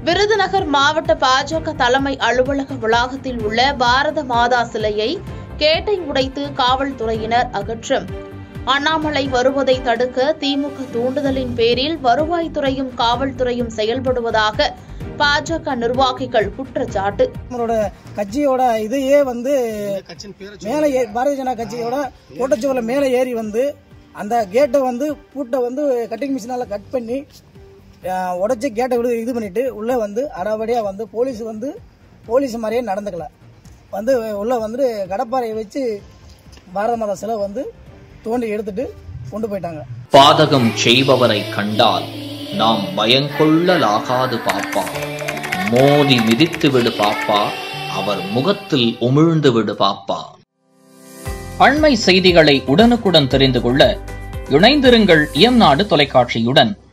விருதுநகர் மாவட்ட பாஜக தலைமை அலுவலக வளாகத்தில் உள்ள பாரத மாதா சிலையை கேட்டை உடைத்து காவல்துறையினர் அகற்றும் அண்ணாமலை வருவதை தடுக்க திமுக தூண்டுதலின் பேரில் வருவாய்த்துறையும் காவல்துறையும் செயல்படுவதாக பாஜக நிர்வாகிகள் குற்றச்சாட்டு நம்மளோட கட்சியோட இதையே வந்து மேலே ஏ- பாரதிய ஜனதா கட்சியோட கோட்டச்சுவரில் மேலே ஏறி வந்து அந்த கேட்டை வந்து பூட்டை வந்து கட்டிங் மிஷினால கட் பண்ணி அஹ், உடைச்சு கேட்டை விடு இது பண்ணிட்டு உள்ளே வந்து அடாவடியாக வந்து போலீஸ் வந்து போலீஸ் மாதிரியே நடந்துக்கல வந்து உள்ள வந்து கடப்பாறையை வச்சு பாரத மாதா சிலை வந்து தோண்டி எடுத்துட்டு கொண்டு போயிட்டாங்க பாதகம் செய்பவரை கண்டால் நாம் பயங்கொள்ளலாகாது பாப்பா மோதி மிதித்து விடு பாப்பா அவர் முகத்தில் உமிழ்ந்து விடு பாப்பா அண்மை செய்திகளை உடனுக்குடன் தெரிந்து கொள்ள இணைந்திருங்கள் இயம்நாடு தொலைக்காட்சியுடன்